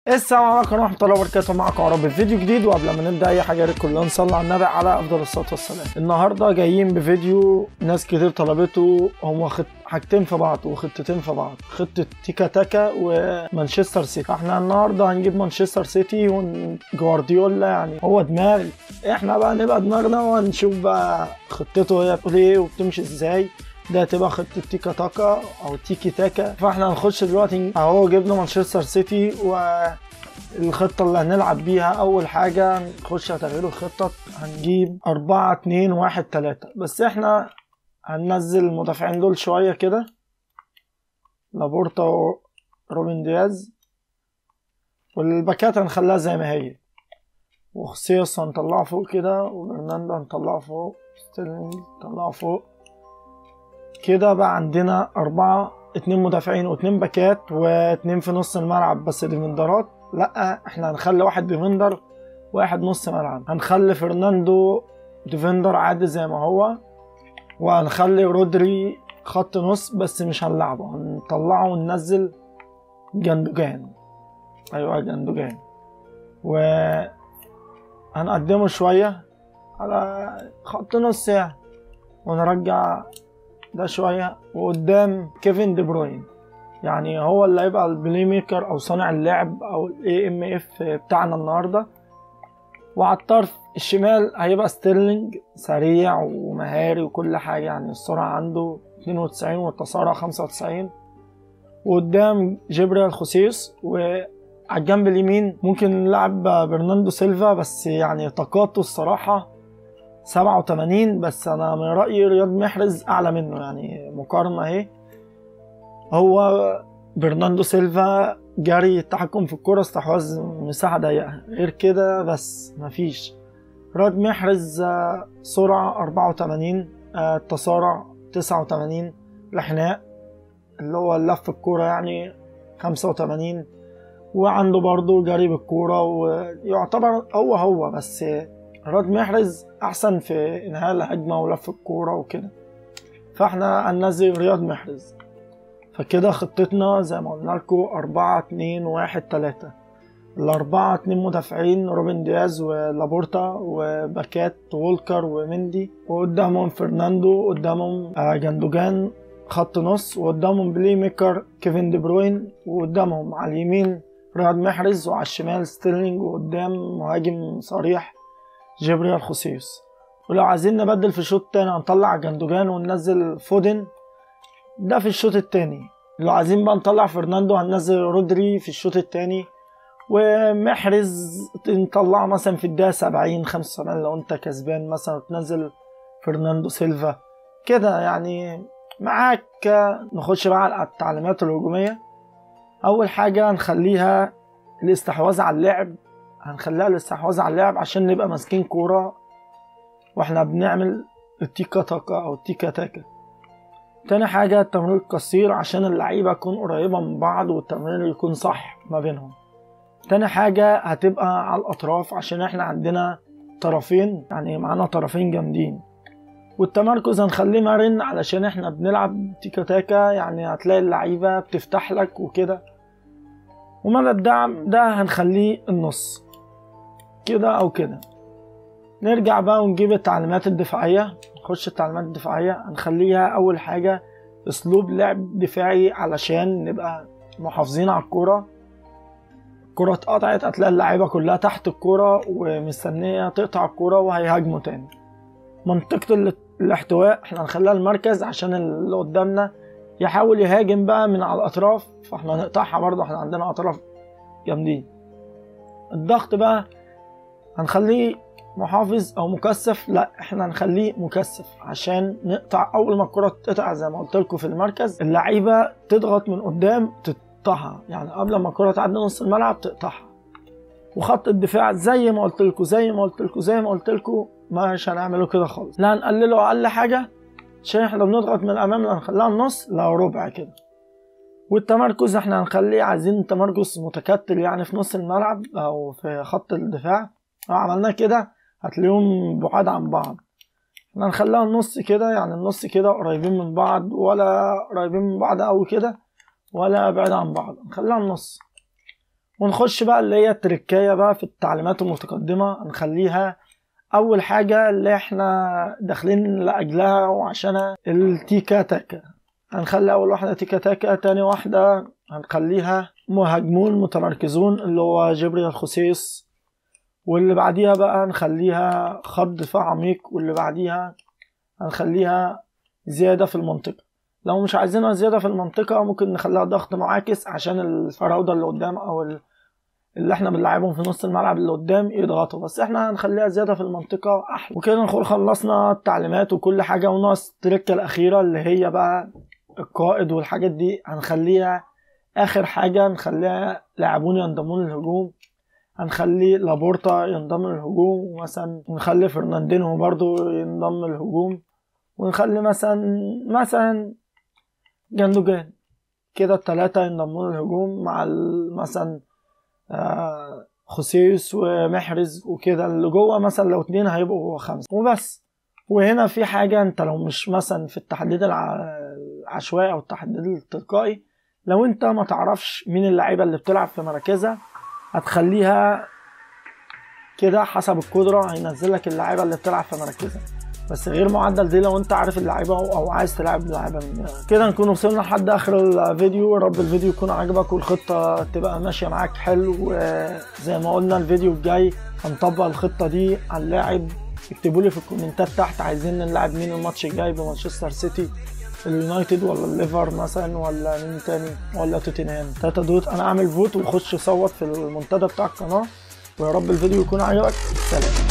السلام عليكم ورحمة الله وبركاته معكم عرب بفيديو جديد وقبل ما نبدأ أي حاجة يا ريت كلنا نصلي على النبي على أفضل الصلاة والسلام النهاردة جايين بفيديو ناس كتير طلبته هما خط... حاجتين في بعض وخطتين في بعض خطة تيكا تاكا ومانشستر سيتي احنا النهاردة هنجيب مانشستر سيتي وجوارديولا يعني هو دماغ احنا بقى نبقى دماغنا وهنشوف بقى خطته هي بتقول ايه وبتمشي ازاي ده هتبقى خطة تيكا تاكا او تيكي تاكا فاحنا هنخش دلوقتي اهو جبنا مانشستر سيتي والخطة اللي هنلعب بيها اول حاجة نخش على تغيير الخطة هنجيب اربعة اتنين واحد تلاتة بس احنا هننزل المدافعين دول شوية كده لابورتا وروبن دياز والباكات هنخليها زي ما هي وخسيس هنطلعه فوق كده وبرناندو هنطلعه فوق ستيرلينج هنطلعه فوق كده بقى عندنا أربعة اتنين مدافعين واتنين باكات واتنين في نص الملعب بس ديفندرات لأ احنا هنخلي واحد ديفندر واحد نص ملعب هنخلي فرناندو ديفندر عادي زي ما هو وهنخلي رودري خط نص بس مش هنلعبه هنطلعه وننزل جندوجان ايوه جندوجان و هنقدمه شوية على خط نص يعني ونرجع ده شوية وقدام كيفن دي بروين يعني هو اللي هيبقى البلاي ميكر او صانع اللعب او الاي ام اف بتاعنا النهارده وعلى الطرف الشمال هيبقى ستيرلينج سريع ومهاري وكل حاجة يعني السرعة عنده 92 والتسارع 95 وقدام جبريل خوسيس وعلى الجنب اليمين ممكن نلعب برناندو سيلفا بس يعني طاقاته الصراحة 87 بس انا من رأيي رياض محرز اعلى منه يعني مقارنة اهي هو برناندو سيلفا جري التحكم في الكرة استحواذ مساحة ضيقة غير كده بس مفيش رياض محرز سرعة 84 التسارع 89 الحناء اللي هو لف الكورة يعني 85 وعنده برضه جري بالكورة ويعتبر هو هو بس رياض محرز أحسن في إنهاء الهجمة ولف الكورة وكده فاحنا هننزل رياض محرز فكده خطتنا زي ما قلنا لكم أربعة اتنين واحد تلاتة الأربعة اتنين مدافعين روبن دياز ولابورتا وباكات وولكر ومندي وقدامهم فرناندو قدامهم جندوجان خط نص وقدامهم بلاي ميكر كيفن دي بروين وقدامهم على اليمين رياض محرز وعلى الشمال ستيرلينج وقدام مهاجم صريح جبريل خوسيوس ولو عايزين نبدل في الشوط التاني هنطلع جندوجان وننزل فودن ده في الشوط التاني لو عايزين بقى نطلع فرناندو هننزل رودري في الشوط التاني ومحرز نطلعه مثلا في الدقيقة سبعين خمسة وسبعين لو انت كسبان مثلا تنزل فرناندو سيلفا كده يعني معاك نخش بقى على التعليمات الهجومية أول حاجة هنخليها الاستحواذ على اللعب هنخليها الاستحواذ على اللعب عشان نبقى ماسكين كورة واحنا بنعمل التيكا تاكا أو التيكا تاكا تاني حاجة التمرير القصير عشان اللعيبة تكون قريبة من بعض والتمرير يكون صح ما بينهم تاني حاجة هتبقى على الأطراف عشان احنا عندنا طرفين يعني معانا طرفين جامدين والتمركز هنخليه مرن علشان احنا بنلعب تيكا تاكا يعني هتلاقي اللعيبة بتفتح لك وكده ومدى الدعم ده هنخليه النص كده أو كده نرجع بقى ونجيب التعليمات الدفاعية نخش التعليمات الدفاعية هنخليها أول حاجة أسلوب لعب دفاعي علشان نبقى محافظين على الكورة الكرة اتقطعت هتلاقي اللعيبة كلها تحت الكرة ومستنية تقطع الكرة وهيهاجموا تاني منطقة الاحتواء احنا هنخليها المركز عشان اللي قدامنا يحاول يهاجم بقى من على الأطراف فاحنا نقطعها برضه احنا عندنا أطراف جامدين الضغط بقى هنخليه محافظ او مكثف لا احنا هنخليه مكثف عشان نقطع اول ما الكره تقطع زي ما قلت لكم في المركز اللعيبه تضغط من قدام تقطعها يعني قبل ما الكره تعدي نص الملعب تقطعها وخط الدفاع زي ما قلت لكم زي ما قلت لكم زي ما قلت لكم مش هنعمله كده خالص لا هنقلله اقل حاجه عشان احنا بنضغط من الامام لا هنخليها النص لا ربع كده والتمركز احنا هنخليه عايزين تمركز متكتل يعني في نص الملعب او في خط الدفاع لو عملناه كده هتلاقيهم بعاد عن بعض احنا هنخليها النص كده يعني النص كده قريبين من بعض ولا قريبين من بعض قوي كده ولا بعيد عن بعض نخليها النص ونخش بقى اللي هي التركية بقى في التعليمات المتقدمة هنخليها أول حاجة اللي احنا داخلين لأجلها وعشانها التيكا تاكا هنخلي أول واحدة تيكا تاكا تاني واحدة هنخليها مهاجمون متمركزون اللي هو جبري الخسيس واللي بعديها بقى هنخليها خط دفاع عميق واللي بعديها هنخليها زيادة في المنطقة لو مش عايزينها زيادة في المنطقة ممكن نخليها ضغط معاكس عشان الفراودة اللي قدام أو اللي احنا بنلعبهم في نص الملعب اللي قدام يضغطوا بس احنا هنخليها زيادة في المنطقة أحلى وكده نكون خلصنا التعليمات وكل حاجة وناقص التركة الأخيرة اللي هي بقى القائد والحاجات دي هنخليها آخر حاجة نخليها لاعبون ينضمون للهجوم هنخلي لابورتا ينضم للهجوم ومثلا نخلي فرناندينو برضو ينضم للهجوم ونخلي مثلا مثلا جندوجان كده التلاتة ينضموا للهجوم مع مثلا آه خوسيوس ومحرز وكده اللي جوه مثلا لو اتنين هيبقوا خمسة وبس وهنا في حاجة انت لو مش مثلا في التحديد العشوائي او التحديد التلقائي لو انت ما تعرفش مين اللعيبة اللي بتلعب في مراكزها هتخليها كده حسب القدرة هينزل لك اللعيبة اللي بتلعب في مراكزها بس غير معدل دي لو انت عارف اللعيبه او عايز تلعب لعيبه من كده نكون وصلنا لحد اخر الفيديو يا رب الفيديو يكون عجبك والخطه تبقى ماشيه معاك حلو وزي ما قلنا الفيديو الجاي هنطبق الخطه دي على اللاعب اكتبوا لي في الكومنتات تحت عايزين نلعب مين الماتش الجاي بمانشستر سيتي اليونايتد ولا الليفر مثلا ولا مين تاني ولا توتنهام تلاته دوت انا اعمل فوت وخش صوت في المنتدى بتاع القناه ويا رب الفيديو يكون عجبك سلام